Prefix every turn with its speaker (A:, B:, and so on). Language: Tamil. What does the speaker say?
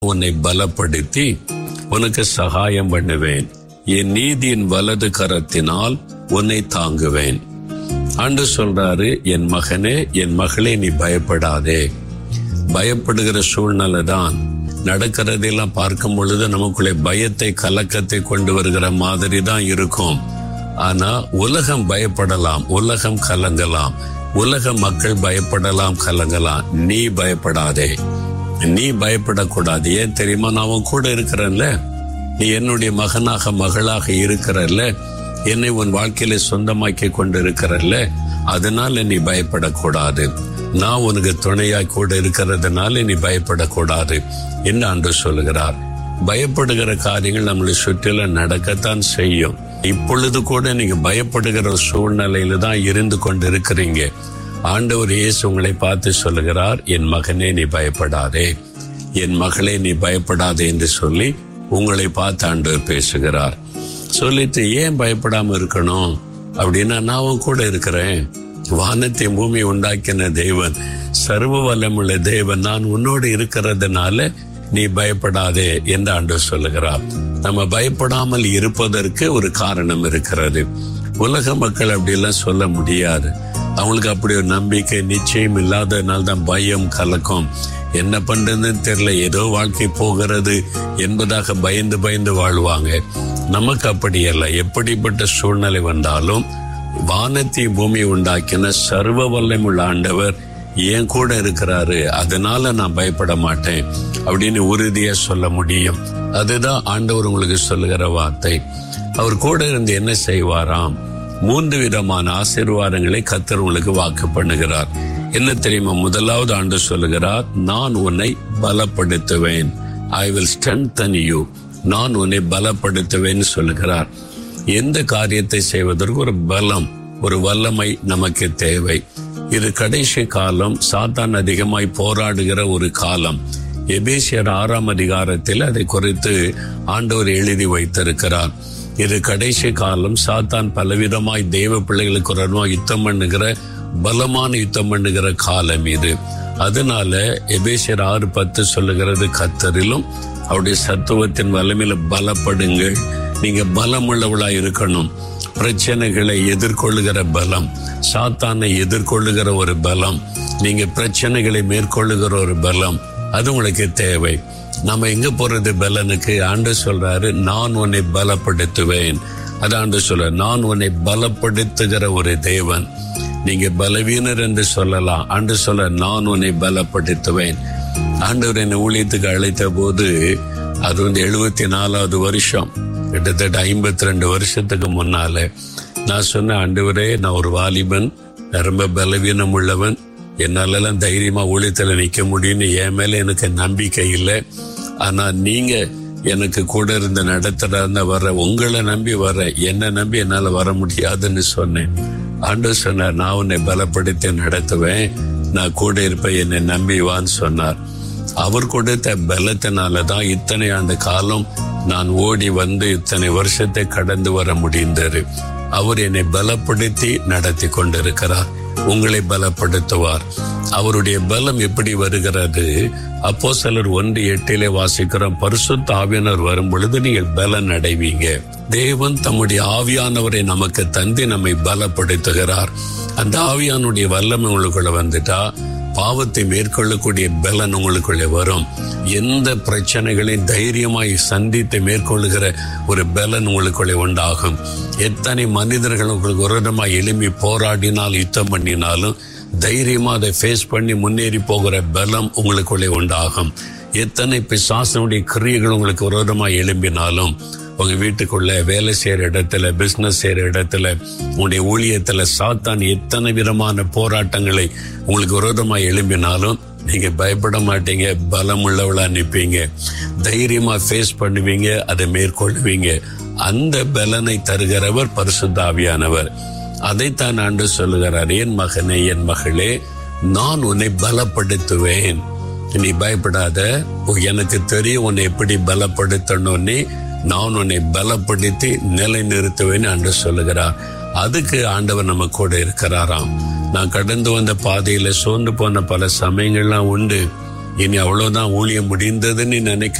A: உன்னை பலப்படுத்தி உனக்கு சகாயம் பண்ணுவேன் என் நீதியின் வலது கரத்தினால் உன்னை தாங்குவேன் ஆண்டு சொல்றாரு என் மகனே என் மகளே நீ பயப்படாதே பயப்படுகிற சூழ்நிலை தான் நடக்கிறதெல்லாம் பார்க்கும் பொழுது நமக்குள்ளே பயத்தை கலக்கத்தை கொண்டு வருகிற மாதிரி தான் இருக்கும் ஆனா உலகம் பயப்படலாம் உலகம் கலங்கலாம் உலக மக்கள் பயப்படலாம் கலங்கலாம் நீ பயப்படாதே நீ பயப்படக்கூடாது ஏன் தெரியுமா நான் உன் கூட இருக்கிறேன்ல நீ என்னுடைய மகனாக மகளாக இருக்கிறல்ல என்னை உன் வாழ்க்கையில சொந்தமாக்கி கொண்டு இருக்கிறல்ல அதனால நீ பயப்படக்கூடாது நான் உனக்கு துணையாய் கூட இருக்கிறதுனால நீ பயப்படக்கூடாது என்று அன்று சொல்லுகிறார் பயப்படுகிற காரியங்கள் நம்மளை சுற்றிலும் நடக்கத்தான் செய்யும் இப்பொழுது கூட நீங்க பயப்படுகிற சூழ்நிலையில தான் இருந்து கொண்டு இருக்கிறீங்க ஆண்டவர் இயேசு உங்களை பார்த்து சொல்லுகிறார் என் மகனே நீ பயப்படாதே என் மகளே நீ பயப்படாதே என்று சொல்லி உங்களை பார்த்து ஆண்டவர் பேசுகிறார் சொல்லிட்டு ஏன் பயப்படாம இருக்கணும் அப்படின்னா நான் உன் கூட இருக்கிறேன் வானத்தை பூமி உண்டாக்கின தேவன் சர்வ வல்லமுள்ள தேவன் நான் உன்னோடு இருக்கிறதுனால நீ பயப்படாதே என்று ஆண்டவர் சொல்லுகிறார் நம்ம பயப்படாமல் இருப்பதற்கு ஒரு காரணம் இருக்கிறது உலக மக்கள் அப்படியெல்லாம் சொல்ல முடியாது அவங்களுக்கு அப்படி ஒரு நம்பிக்கை நிச்சயம் இல்லாததுனால தான் பயம் கலக்கம் என்ன பண்றதுன்னு தெரியல ஏதோ வாழ்க்கை போகிறது என்பதாக பயந்து பயந்து வாழ்வாங்க நமக்கு அப்படி அல்ல எப்படிப்பட்ட சூழ்நிலை வந்தாலும் வானத்தை பூமி உண்டாக்கின சர்வ வல்லமுள்ள ஆண்டவர் என் கூட இருக்கிறாரு அதனால நான் பயப்பட மாட்டேன் அப்படின்னு உறுதியா சொல்ல முடியும் அதுதான் ஆண்டவர் உங்களுக்கு சொல்லுகிற வார்த்தை அவர் கூட இருந்து என்ன செய்வாராம் மூன்று விதமான ஆசீர்வாதங்களை கத்தர் உங்களுக்கு வாக்கு பண்ணுகிறார் என்ன தெரியுமா முதலாவது ஆண்டு சொல்லுகிறார் நான் உன்னை பலப்படுத்துவேன் ஐ வில் ஸ்ட்ரென்தன் யூ நான் உன்னை பலப்படுத்துவேன் சொல்லுகிறார் எந்த காரியத்தை செய்வதற்கு ஒரு பலம் ஒரு வல்லமை நமக்கு தேவை இது கடைசி காலம் சாத்தான் அதிகமாய் போராடுகிற ஒரு காலம் எபேசியர் ஆறாம் அதிகாரத்தில் அதை குறித்து ஆண்டவர் எழுதி வைத்திருக்கிறார் இது கடைசி காலம் சாத்தான் பலவிதமாய் தெய்வ பிள்ளைகளுக்கு ஒரு யுத்தம் பண்ணுகிற பலமான யுத்தம் பண்ணுகிற காலம் இது அதனால எபேசியர் ஆறு பத்து சொல்லுகிறது கத்தரிலும் அவருடைய சத்துவத்தின் வல்லமையில பலப்படுங்கள் நீங்க பலமுள்ளவளா இருக்கணும் பிரச்சனைகளை எதிர்கொள்ளுகிற பலம் சாத்தானை எதிர்கொள்ளுகிற ஒரு பலம் நீங்க பிரச்சனைகளை மேற்கொள்ளுகிற ஒரு பலம் அது உங்களுக்கு தேவை நம்ம எங்க போறது பலனுக்கு ஆண்டு சொல்றாரு நான் உன்னை பலப்படுத்துவேன் அது ஆண்டு சொல்ற நான் உன்னை பலப்படுத்துகிற ஒரு தேவன் நீங்க பலவீனர் என்று சொல்லலாம் ஆண்டு சொல்ல நான் உன்னை பலப்படுத்துவேன் ஆண்டவர் என்னை ஊழியத்துக்கு அழைத்த போது அது வந்து எழுபத்தி நாலாவது வருஷம் கிட்டத்தட்ட ஐம்பத்தி ரெண்டு வருஷத்துக்கு முன்னால நான் சொன்ன ஆண்டவரே நான் ஒரு வாலிபன் ரொம்ப பலவீனம் உள்ளவன் என்னாலெல்லாம் தைரியமா ஊழியத்துல நிக்க முடியும்னு என் மேல எனக்கு நம்பிக்கை இல்லை ஆனா நீங்க எனக்கு கூட இருந்து நடத்துறா வர உங்களை நம்பி வர என்ன நம்பி என்னால வர முடியாதுன்னு சொன்னேன் ஆண்டு சொன்னார் நான் உன்னை பலப்படுத்தி நடத்துவேன் நான் கூட இருப்பேன் என்னை நம்பி வான்னு சொன்னார் அவர் கொடுத்த பலத்தினால தான் இத்தனை ஆண்டு காலம் நான் ஓடி வந்து இத்தனை வருஷத்தை கடந்து வர முடிந்தது அவர் என்னை பலப்படுத்தி நடத்தி கொண்டிருக்கிறார் உங்களை பலப்படுத்துவார் அவருடைய பலம் எப்படி வருகிறது அப்போ சிலர் ஒன்று எட்டிலே வாசிக்கிறோம் பரிசுத்த ஆவியானவர் வரும் பொழுது நீங்கள் பலன் அடைவீங்க தேவன் தம்முடைய ஆவியானவரை நமக்கு தந்தி நம்மை பலப்படுத்துகிறார் அந்த ஆவியானுடைய வல்லமை உங்களுக்குள்ள வந்துட்டா பாவத்தை மேற்கொள்ளக்கூடிய பலன் உங்களுக்குள்ளே வரும் எந்த பிரச்சனைகளையும் தைரியமாய் சந்தித்து மேற்கொள்ளுகிற ஒரு பலன் உங்களுக்குள்ளே உண்டாகும் எத்தனை மனிதர்கள் உங்களுக்கு விரோதமாய் எழும்பி போராடினால் யுத்தம் பண்ணினாலும் தைரியமா அதை ஃபேஸ் பண்ணி முன்னேறி போகிற பலம் உங்களுக்குள்ளே உண்டாகும் எத்தனை பிசாசனுடைய கிரியைகள் உங்களுக்கு விரோதமாய் எழும்பினாலும் உங்க வீட்டுக்குள்ள வேலை செய்யற இடத்துல பிசினஸ் செய்யற இடத்துல உங்களுடைய ஊழியத்துல சாத்தான் எத்தனை விதமான போராட்டங்களை உங்களுக்கு விரோதமாக எழும்பினாலும் நீங்க பயப்பட மாட்டீங்க பலம் உள்ளவளா நிற்பீங்க தைரியமா ஃபேஸ் பண்ணுவீங்க அதை மேற்கொள்வீங்க அந்த பலனை தருகிறவர் பரிசுத்தாவியானவர் அதைத்தான் ஆண்டு சொல்லுகிறார் என் மகனே என் மகளே நான் உன்னை பலப்படுத்துவேன் நீ பயப்படாத எனக்கு தெரியும் உன்னை எப்படி பலப்படுத்தணும்னு நான் உன்னை பலப்படுத்தி நிலை நிறுத்துவேன் என்று சொல்லுகிறார் அதுக்கு ஆண்டவர் நம்ம கூட இருக்கிறாராம் நான் கடந்து வந்த பாதையில சோர்ந்து போன பல சமயங்கள்லாம் உண்டு இனி அவ்வளவுதான் ஊழியம் முடிந்ததுன்னு நினைக்க